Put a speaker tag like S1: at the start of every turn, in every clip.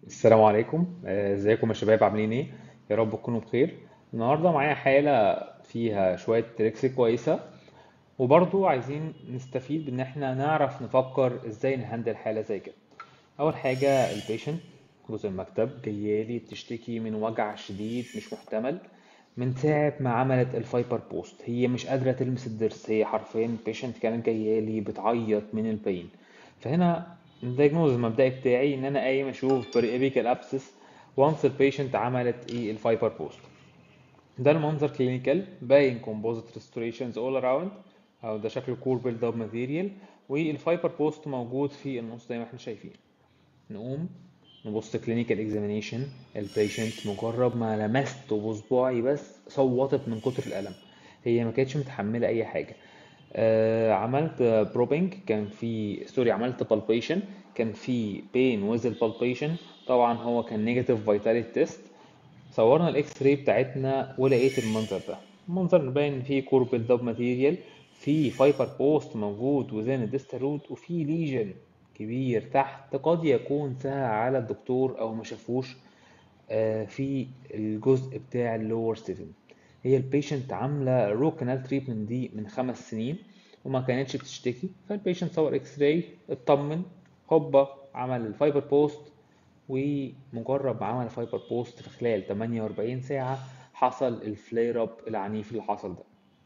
S1: السلام عليكم آه، ازيكم يا شباب عاملين ايه يا رب تكونوا بخير النهارده معايا حالة فيها شوية تريكس كويسة وبرضو عايزين نستفيد بان احنا نعرف نفكر ازاي نهندل حالة زي كده اول حاجة البيشنت جزء المكتب جايالي بتشتكي من وجع شديد مش محتمل من ساعة ما عملت الفايبر بوست هي مش قادرة تلمس الضرس هي حرفيا البيشنت كانت جايالي بتعيط من البين فهنا الدايجنوز المبدئي بتاعي ان انا قايم اشوف بريبيكال ابسس وانس البيشنت عملت ايه الفايبر بوست ده المنظر كلينيكال باين كومبوزيت ريستوريشنز اول اراوند او ده شكل كور بيلد اب ماتيريال والفايبر بوست موجود في النص زي ما احنا شايفين نقوم نبص كلينيكال اكزامينيشن البيشنت مجرد ما لمسته بصباعي بس صوتت من كتر الالم هي ما كانتش متحمله اي حاجه آه عملت بروبنج كان في سوري عملت بالبيشن كان في بين ويز البالبيشن طبعا هو كان نيجاتيف فيتاليتي تيست صورنا الاكس راي بتاعتنا ولقيت المنظر ده المنظر باين فيه كور بيلد اب ماتيريال في فايبر بوست موجود وزين الديستال روت وفي ليجن كبير تحت قد يكون سهى على الدكتور او ما شافوش آه، في الجزء بتاع اللور 7 هي البيشنت عامله رو كانال تريتمنت دي من خمس سنين وما كانتش بتشتكي فالبيشنت صور اكس راي اطمن هوبا عمل الفايبر بوست ومجرد ما عمل الفايبر بوست في خلال 48 ساعة حصل الفلير اب العنيف اللي حصل ده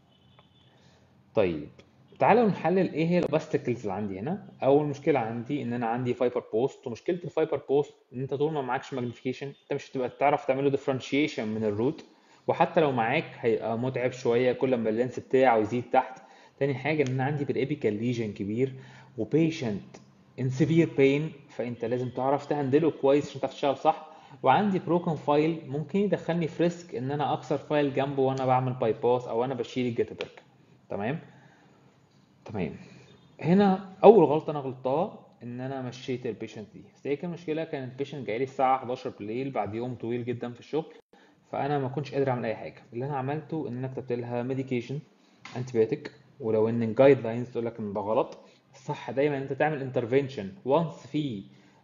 S1: طيب تعالوا نحلل ايه هي الاوبستكلز اللي عندي هنا اول مشكله عندي ان انا عندي فايبر بوست ومشكله الفايبر بوست ان انت طول ما معكش ماجنيفيكيشن انت مش هتبقى تعرف تعمله ديفرنشيشن من الروت وحتى لو معاك هيبقى متعب شويه كل ما اللينس بتاعه يزيد تحت تاني حاجه ان انا عندي بالابيكال ليجن كبير وبيشنت ان سيفير بين فانت لازم تعرف تهندله كويس عشان تعرف تشتغل صح وعندي بروكن فايل ممكن يدخلني في ريسك ان انا اكسر فايل جنبه وانا بعمل باي باس او انا بشيل الجيتابرك تمام تمام هنا اول غلطه انا غلطتها ان انا مشيت البيشنت دي بس هي كان مشكله كان البيشنت جاي لي الساعه 11 بالليل بعد يوم طويل جدا في الشغل فانا ما كنتش قادر اعمل اي حاجه اللي انا عملته ان انا كتبت لها ميديكيشن انتبيوتيك ولو ان الجايد لاينز تقول لك ان ده غلط الصح دايما ان انت تعمل انترفنشن وانس في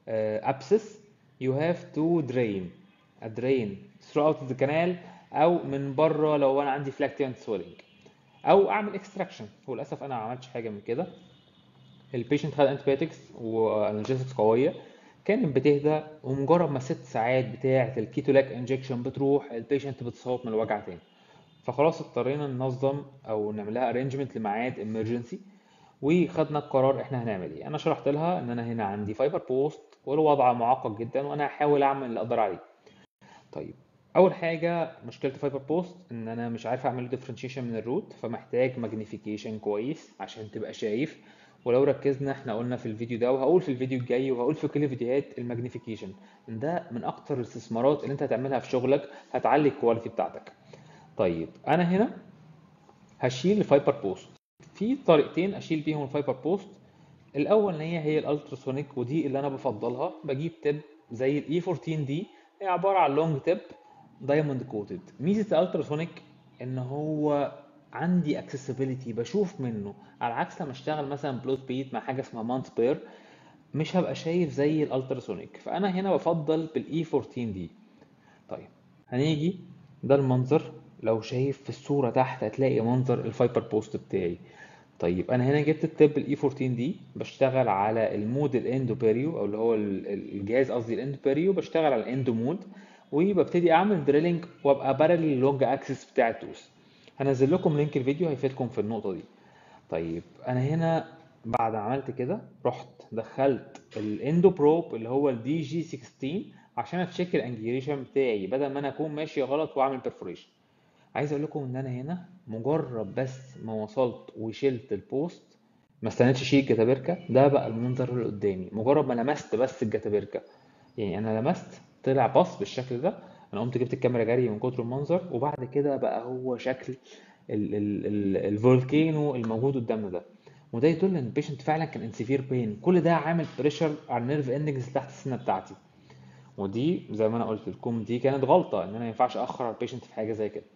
S1: ابسس يو هاف تو درين ادرين throughout the canal او من بره لو انا عندي فلاكتيانت سويلنج او اعمل اكستراكشن وللاسف انا ما عملتش حاجه من كده البيشنت خد انتبيوتكس وانالجيسكس قويه كانت بتهدى ومجرد ما ست ساعات بتاعه الكيتولاك انجكشن بتروح البيشنت بتصوت من الوجع تاني فخلاص اضطرينا ننظم او نعمل لها ارينجمنت لميعاد امرجنسي وخدنا القرار احنا هنعمل ايه انا شرحت لها ان انا هنا عندي فايبر بوست والوضع معقد جدا وانا هحاول اعمل اللي اقدر عليه طيب اول حاجه مشكله الفايبر بوست ان انا مش عارف اعمل ديفرنشيشن من الروت فمحتاج ماجنيفيكيشن كويس عشان تبقى شايف ولو ركزنا احنا قلنا في الفيديو ده وهقول في الفيديو الجاي وهقول في كل الفيديوهات الماجنيفيكيشن ده من اكتر الاستثمارات اللي انت هتعملها في شغلك هتعلي الكواليتي بتاعتك طيب انا هنا هشيل الفايبر بوست في طريقتين اشيل بيهم الفايبر بوست الاول ان هي هي الالتراسونيك ودي اللي انا بفضلها بجيب تب زي الاي 14 دي هي عباره عن لونج تب دايموند كوتد ميزه الالتراسونيك ان هو عندي اكسسبيليتي بشوف منه على عكس لما اشتغل مثلا بلوت بيت مع حاجه اسمها مانت بير مش هبقى شايف زي الالتراسونيك فانا هنا بفضل بالاي 14 دي طيب هنيجي ده المنظر لو شايف في الصورة تحت هتلاقي منظر الفايبر بوست بتاعي طيب انا هنا جبت التب الاي 14 دي بشتغل على المود الاندو بيريو او اللي هو ال- ال- الجهاز قصدي الاندو بيريو بشتغل على الاندو مود وببتدي اعمل دريلنج وابقى بارل اللونج اكسس بتاع التوس هنزل لكم لينك الفيديو هيفيدكم في النقطة دي طيب انا هنا بعد ما عملت كده رحت دخلت الاندو بروب اللي هو الدي جي 16 عشان اتشيك الانجيريشن بتاعي بدل ما انا اكون ماشي غلط واعمل بيرفوريشن عايز اقول لكم ان انا هنا مجرد بس ما وصلت وشلت البوست ما استنيتش اشيل الجتابركه ده بقى المنظر اللي قدامي مجرد ما لمست بس الجتابركه يعني انا لمست طلع باص بالشكل ده انا قمت جبت الكاميرا جري من كتر المنظر وبعد كده بقى هو شكل ال ال ال الفولكانو الموجود قدامنا ده وده يدل ان البيشنت فعلا كان ان سيفير بين كل ده عامل بريشر على النيرف اندنجز تحت السنه بتاعتي ودي زي ما انا قلت لكم دي كانت غلطه ان انا ما ينفعش اخر على البيشنت في حاجه زي كده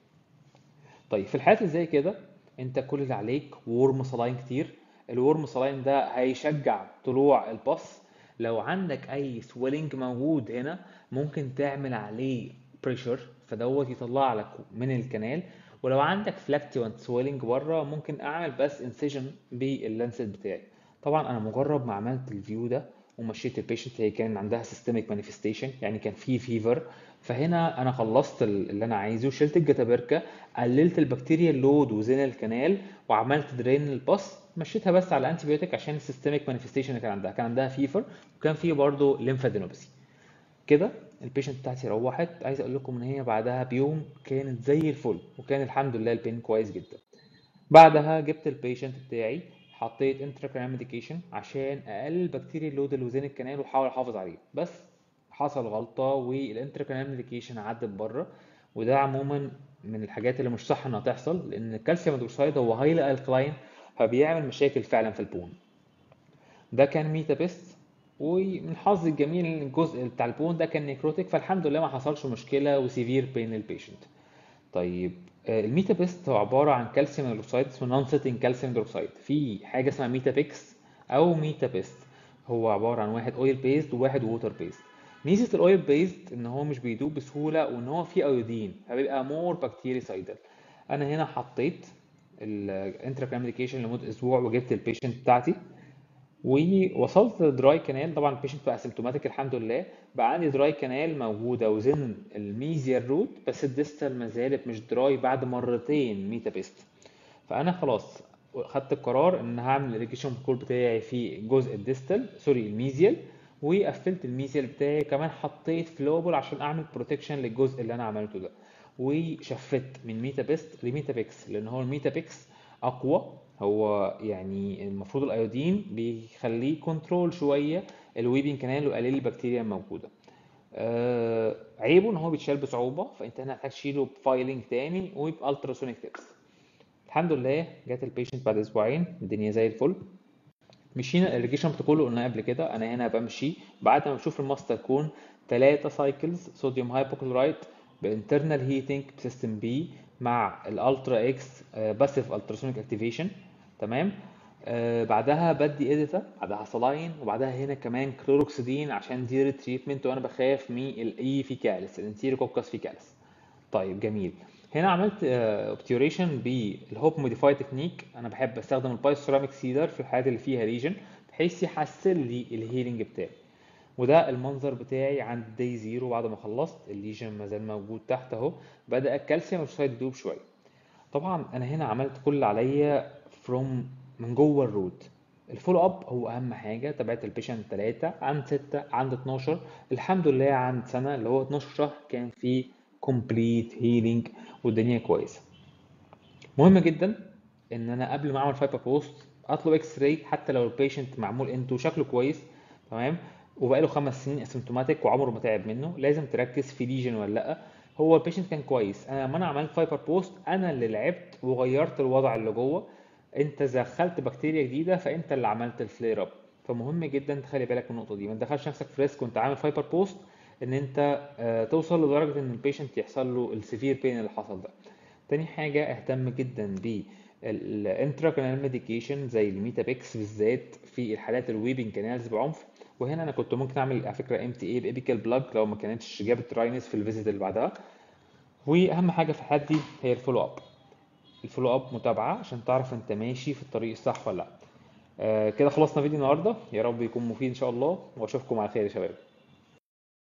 S1: طيب في الحالات اللي زي كده انت كل اللي عليك وورم صلاين كتير الورم صلاين ده هيشجع طلوع الباص لو عندك اي سويلنج موجود هنا ممكن تعمل عليه بريشر فدوت يطلع لك من الكنال ولو عندك فلاكتوانت سويلنج بره ممكن اعمل بس انسيجن باللانست بتاعي طبعا انا مجرد ما عملت الفيو ده ومشيت البيشنت هي كان عندها سيستميك مانيفستيشن يعني كان في فيفر فهنا انا خلصت اللي انا عايزه شلت الجتابركه قللت البكتيريا اللود وزين الكنال وعملت درين للباس مشيتها بس على انتي بيوتيك عشان السيستميك مانيفستيشن اللي كان عندها كان عندها فيفر وكان في برضه ليمفادينوباثي كده البيشنت بتاعتي روحت عايز اقول لكم ان هي بعدها بيوم كانت زي الفل وكان الحمد لله البين كويس جدا بعدها جبت البيشنت بتاعي حطيت انتراكرانال ميديكيشن عشان اقلل بكتيريا اللود اللي وزين الكنال واحاول احافظ عليه بس حصل غلطه والانتراكرانال ميديكيشن عدت بره وده عموما من الحاجات اللي مش صح انها تحصل لان الكالسيوم هيدروكسيد هو هايلي الكلاين فبيعمل مشاكل فعلا في البون ده كان ميتا بيست ومن حظي الجميل ان الجزء بتاع البون ده كان نيكروتيك فالحمد لله ما حصلش مشكله وسيفير بين البيشنت طيب آه، الميتا بيست هو عباره عن كالسيوم هيدروكسيد اسمه نون سيتنج كالسيوم هيدروكسيد في حاجه اسمها ميتا بيكس او ميتا بيست هو عباره عن واحد اويل بيست وواحد ووتر بيست ميزه الاويل بيست ان هو مش بيدوب بسهوله وان هو فيه ايودين فبيبقى مور بكتيريسايدال انا هنا حطيت الانترا ميديكيشن لمده اسبوع وجبت البيشنت بتاعتي ووصلت دراي كانال طبعا البيشنت بقى سيمتوماتيك الحمد لله بقى عندي دراي كانال موجوده وزن الميزيال روت بس الديستال ما زالت مش دراي بعد مرتين ميتا بيست فانا خلاص خدت القرار ان هعمل الاريجيشن كول بتاعي في جزء الديستال سوري الميزيال وقفلت الميزيال بتاعي كمان حطيت فلوبل عشان اعمل بروتكشن للجزء اللي انا عملته ده وشفت من ميتا بيست لميتا بيكس لان هو الميتا بيكس اقوى هو يعني المفروض الايودين بيخليه كنترول شويه الويبين كانال ويقلل البكتيريا الموجوده آه عيبه ان هو بيتشال بصعوبه فانت هنا هتحتاج تشيله بفايلنج تاني وبالتراسونيك تيبس الحمد لله جات البيشنت بعد اسبوعين الدنيا زي الفل مشينا الاريجيشن بروتوكول قلنا قبل كده انا هنا بمشي بعد ما بشوف الماستر كون 3 سايكلز صوديوم هايبوكلورايت بانترنال هيتنج بسيستم بي مع الالترا اكس باسيف التراسونيك اكتيفيشن تمام آه بعدها بدي اديتا بعدها صلاين وبعدها هنا كمان كلوروكسيدين عشان دي ريتريتمنت وانا بخاف من الاي فيكاليس الانتيروكوكس فيكاليس طيب جميل هنا عملت اوبتيوريشن بالهوب موديفاي تكنيك انا بحب استخدم البايثوراميك سيدر في الحالات اللي فيها ليجن بحيث يحسن لي الهيلينج بتاعي وده المنظر بتاعي عند داي زيرو بعد ما خلصت الليجن ما زال موجود تحت اهو بدا الكالسيوم والسايد يدوب شويه طبعا انا هنا عملت كل اللي عليا فروم من جوه الروت الفولو اب هو اهم حاجه تابعت البيشنت 3 عند 6 عند 12 الحمد لله عند سنه اللي هو 12 شهر كان في كومبليت هيلينج والدنيا كويسه مهم جدا ان انا قبل ما اعمل فايبر بوست اطلب اكس راي حتى لو البيشنت معمول انتو شكله كويس تمام وبقاله خمس سنين اسيمتوماتيك وعمره ما تعب منه لازم تركز في ليجن ولا لا هو البيشنت كان كويس انا لما انا عملت فايبر بوست انا اللي لعبت وغيرت الوضع اللي جوه انت دخلت بكتيريا جديده فانت اللي عملت الفلير اب فمهم جدا تخلي بالك من النقطه دي ما تدخلش نفسك في ريسك وانت عامل فايبر بوست ان انت آه، توصل لدرجه ان البيشنت يحصل له السيفير بين اللي حصل ده تاني حاجه اهتم جدا بالانترا كانال ميديكيشن زي الميتابيكس بالذات في الحالات الويبنج كانالز بعنف وهنا انا كنت ممكن اعمل على فكره ام تي اي بابيكال بلاج لو ما كانتش جابت راينس في الفيزيت اللي بعدها واهم حاجه في الحالات دي هي الفولو اب الفولو اب متابعه عشان تعرف انت ماشي في الطريق الصح ولا لا آه كده خلصنا فيديو النهارده يا رب يكون مفيد ان شاء الله واشوفكم على خير يا شباب